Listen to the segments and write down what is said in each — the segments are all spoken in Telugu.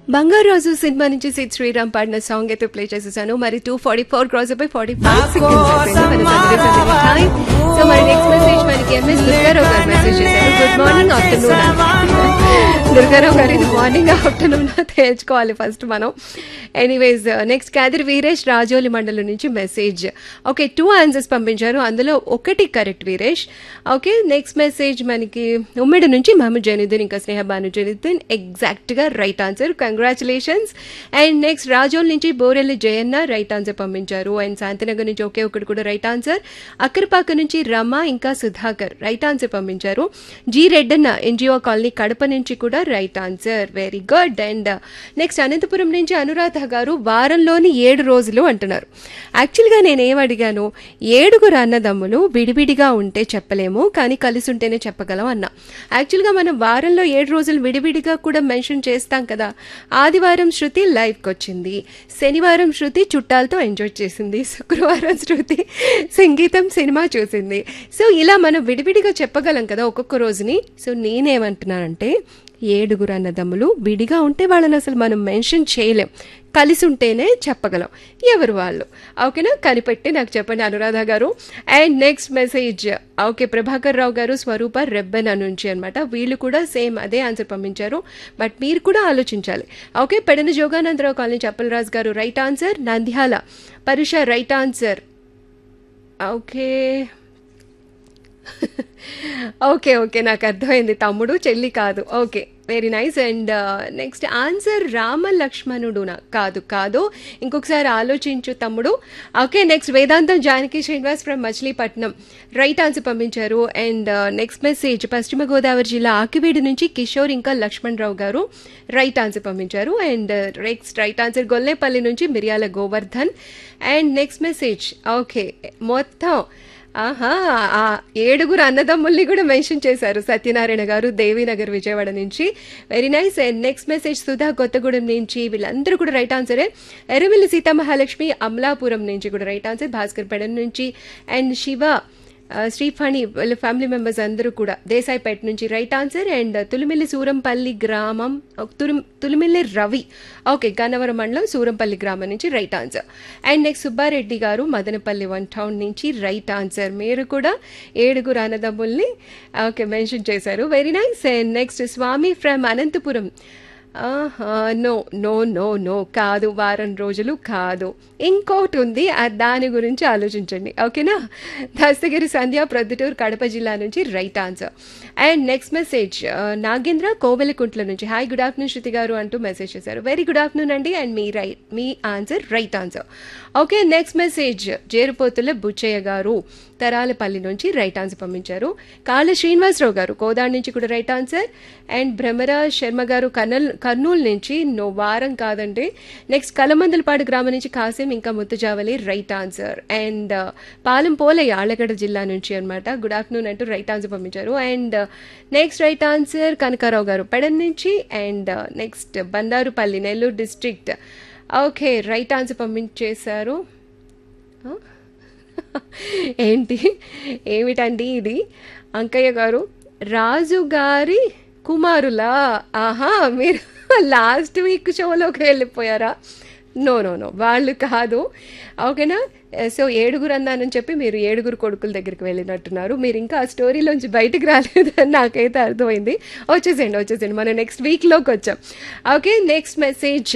బంగారు రోజు సినిమా నుంచి సిద్ శ్రీరామ్ పాడిన సాంగ్ అయితే ప్లే చేసేసాను మరి టూ ఫార్టీ ఫోర్ క్రాస్ అయిపోయి forty five seconds time so మరి నెక్స్ట్ మెసేజ్ మనకి ఎంఎస్ దుర్గారావు గారు మెసేజ్ చేశారు గుడ్ మార్నింగ్ ఆఫ్టర్నూన్ దుర్గారావు గారు ఇది మార్నింగ్ ఆఫ్టర్నూన్ తేల్చుకోవాలి ఫస్ట్ మనం ఎనీవేస్ నెక్స్ట్ కాదిరి వీరేష్ రాజోలి మండలం నుంచి మెసేజ్ ఓకే టూ ఆన్సర్స్ పంపించారు అందులో ఒకటి correct Veeresh okay next message మనకి ఉమ్మడి నుంచి మహమ్మద్ జైనుద్దీన్ ఇంకా స్నేహ బాను జైనుద్దీన్ ఎగ్జాక్ట్ గా right answer congratulations and next Razole నుంచి బోరెల్లి జయన్న రైట్ ఆన్సర్ పంపించారు అండ్ శాంతినగర్ నుంచి ఒకే ఒకటి కూడా రైట్ ఆన్సర్ అక్కరపాక నుంచి రమ ఇంకా సుధాకర్ రైట్ ఆన్సర్ పంపించారు G Reddanna N G O colony Kadapa నుంచి కూడా right answer very good and next Anantapuram నుంచి అనురాధ గారు వారంలోని ఏడు రోజులు అంటున్నారు యాక్చువల్గా నేను ఏం అడిగాను ఏడుగురు అన్నదమ్ములు విడివిడిగా ఉంటే చెప్పలేము కానీ కలిసి ఉంటేనే చెప్పగలం అన్నా యాక్చువల్గా మనం వారంలో ఏడు రోజులు విడివిడిగా కూడా మెన్షన్ చేస్తాం కదా ఆదివారం శృతి లైవ్కి వచ్చింది శనివారం శృతి చుట్టాలతో ఎంజాయ్ చేసింది శుక్రవారం శృతి సంగీతం సినిమా చూసింది సో ఇలా మనం విడివిడిగా చెప్పగలం కదా ఒక్కొక్క రోజుని సో నేనేమంటున్నానంటే ఏడుగురు అన్నదమ్ములు విడిగా ఉంటే వాళ్ళని అసలు మనం మెన్షన్ చేయలేం కలిసి ఉంటేనే చెప్పగలం ఎవరు వాళ్ళు ఓకేనా కనిపెట్టి నాకు చెప్పండి అనురాధ గారు and next message okay Prabhakar Rao గారు స్వరూప రెబ్బెన నుంచి అనమాట వీళ్ళు కూడా సేమ్ అదే ఆన్సర్ పంపించారు బట్ మీరు కూడా ఆలోచించాలి ఓకే పెడన జోగానందరావు కాలనీ చప్పలరాజు గారు right answer Nandyal Parusha right answer okay okay okay నాకు అర్థమైంది తమ్ముడు చెల్లి కాదు okay very nice and next answer Rama లక్ష్మణుడునా కాదు కాదు ఇంకొకసారి ఆలోచించు తమ్ముడు okay next Vedantam Janaki Srinivas from Machilipatnam right answer పంపించారు and next message Paschima Godavari జిల్లా ఆకివీడి నుంచి కిషోర్ ఇంకా లక్ష్మణ్ రావు గారు రైట్ ఆన్సర్ పంపించారు and next right answer Gollepalli నుంచి Miriyala Govardhan and next message okay మొత్తం ఆహా ఆ ఏడుగురు అన్నదమ్ముల్ని కూడా మెన్షన్ చేశారు సత్యనారాయణ గారు దేవీనగర్ విజయవాడ నుంచి very nice and next message Sudha Kothagudem నుంచి వీళ్ళందరూ కూడా రైట్ ఆన్సరే ఎర్రమిల్లి సీతామహాలక్ష్మి అమలాపురం నుంచి కూడా రైట్ ఆన్సర్ భాస్కర్ పెడన్ నుంచి అండ్ శివ శ్రీఫణి వాళ్ళ ఫ్యామిలీ మెంబర్స్ అందరూ కూడా దేశాయిపేట నుంచి right answer and Tulimilli Surampalli గ్రామం తులిమిల్లి రవి ఓకే గన్నవరం మండలం సూరంపల్లి గ్రామం నుంచి right answer and next Subbareddy గారు మదనపల్లి వన్ టౌన్ నుంచి రైట్ ఆన్సర్ మీరు కూడా ఏడుగురు అన్నదమ్ముల్ని ఓకే మెన్షన్ చేశారు very nice and next Swami from Anantapuram no no no no కాదు వారం రోజులు కాదు ఇంకోటి ఉంది దాని గురించి ఆలోచించండి ఓకేనా దస్తగిరి సంధ్య ప్రొద్దుటూరు కడప జిల్లా నుంచి right answer and next message Nagendra Kovelakuntla నుంచి హాయ్ గుడ్ ఆఫ్టర్నూన్ శృతి గారు అంటూ మెసేజ్ చేశారు వెరీ గుడ్ ఆఫ్టర్నూన్ అండి అండ్ మీ రైట్ మీ answer right answer okay next message Jerupothula Buchayya గారు తరాలపల్లి నుంచి రైట్ ఆన్సర్ పంపించారు కాళ్ళ శ్రీనివాసరావు గారు కోదాడ్ నుంచి కూడా right answer and Bhramara Sharma గారు కర్నూల్ కర్నూలు నుంచి నో వారం కాదండి నెక్స్ట్ కలమందలపాడు గ్రామం నుంచి కాసిం ఇంకా Muthujavali right answer and Palem Polayya Allagadda జిల్లా నుంచి అనమాట గుడ్ ఆఫ్టర్నూన్ అంటూ రైట్ ఆన్సర్ పంపించారు and next right answer Kanakarao గారు పెడన్ నుంచి and next Bandarupalli Nellore district okay right answer పంపించేశారు ఏంటి ఏమిటండి ఇది అంకయ్య గారు రాజు గారి కుమారులా ఆహా మీరు లాస్ట్ వీక్ షోలోకి వెళ్ళిపోయారా నో నో నో వాళ్ళు కాదు ఓకేనా సో ఏడుగురు అన్నానని చెప్పి మీరు ఏడుగురు కొడుకుల దగ్గరికి వెళ్ళినట్టున్నారు మీరు ఇంకా ఆ స్టోరీలోంచి బయటకు రాలేదని నాకైతే అర్థమైంది వచ్చేసేయండి వచ్చేసేయండి మనం నెక్స్ట్ వీక్లోకి వచ్చాం okay next message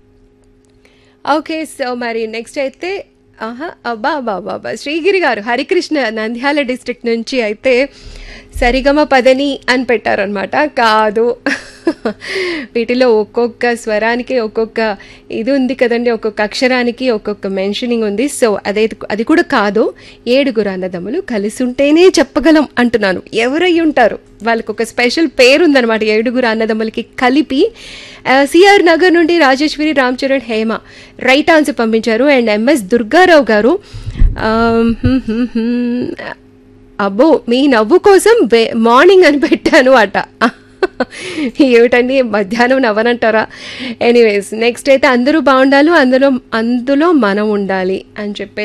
okay so మరి నెక్స్ట్ అయితే ఆహా అబ్బా బాబా బాబా శ్రీగిరి గారు హరికృష్ణ నంద్యాల డిస్ట్రిక్ట్ నుంచి అయితే సరిగమ పదని అని పెట్టారనమాట కాదు వీటిలో ఒక్కొక్క స్వరానికి ఒక్కొక్క ఇది ఉంది కదండి ఒక్కొక్క అక్షరానికి ఒక్కొక్క మెన్షనింగ్ ఉంది సో అదే అది కూడా కాదు ఏడుగురు అన్నదమ్ములు కలిసి ఉంటేనే చెప్పగలం అంటున్నాను ఎవరై ఉంటారు వాళ్ళకి ఒక స్పెషల్ పేరు ఉందన్నమాట ఏడుగురు అన్నదమ్ములకి కలిపి సిఆర్ నగర్ నుండి రాజేశ్వరి రామ్ చరణ్ హేమ రైట్ ఆన్సర్ పంపించారు అండ్ ఎంఎస్ దుర్గారావు గారు అబ్బో మీ నవ్వు కోసం మార్నింగ్ అని పెట్టాను అట ఏమిటండి మధ్యాహ్నం నవ్వనంటారా ఎనీవేస్ నెక్స్ట్ అయితే అందరూ బాగుండాలి అందులో అందులో మనం ఉండాలి అని చెప్పి